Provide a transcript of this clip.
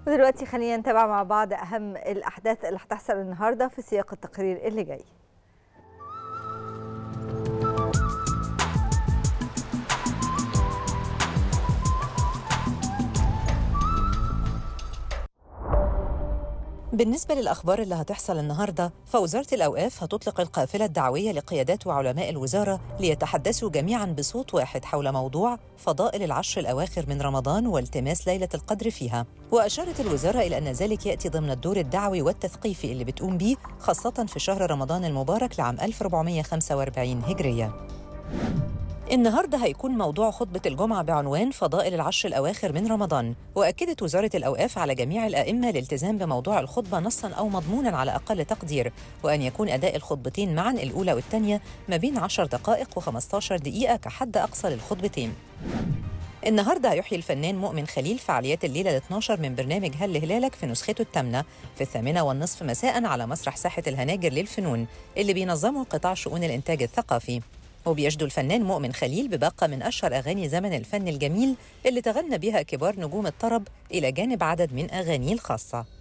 ودلوقتي خلينا نتابع مع بعض أهم الأحداث اللي هتحصل النهاردة في سياق التقرير اللي جاي بالنسبة للأخبار اللي هتحصل النهاردة فوزارة الأوقاف هتطلق القافلة الدعوية لقيادات وعلماء الوزارة ليتحدثوا جميعا بصوت واحد حول موضوع فضائل العشر الأواخر من رمضان والتماس ليلة القدر فيها وأشارت الوزارة إلى أن ذلك يأتي ضمن الدور الدعوي والتثقيفي اللي بتقوم به خاصة في شهر رمضان المبارك لعام 1445 هجرية النهارده هيكون موضوع خطبة الجمعة بعنوان فضائل العشر الأواخر من رمضان، وأكدت وزارة الأوقاف على جميع الأئمة الالتزام بموضوع الخطبة نصا أو مضمونا على أقل تقدير، وأن يكون أداء الخطبتين معا الأولى والثانية ما بين 10 دقائق و15 دقيقة كحد أقصى للخطبتين. النهارده هيحيي الفنان مؤمن خليل فعاليات الليله ال 12 من برنامج هل هلالك في نسخته الثامنه في الثامنه والنصف مساء على مسرح ساحه الهناجر للفنون اللي بينظمه قطاع شؤون الانتاج الثقافي. وبيجدو الفنان مؤمن خليل بباقة من أشهر أغاني زمن الفن الجميل اللي تغنى بها كبار نجوم الطرب إلى جانب عدد من أغانيه الخاصة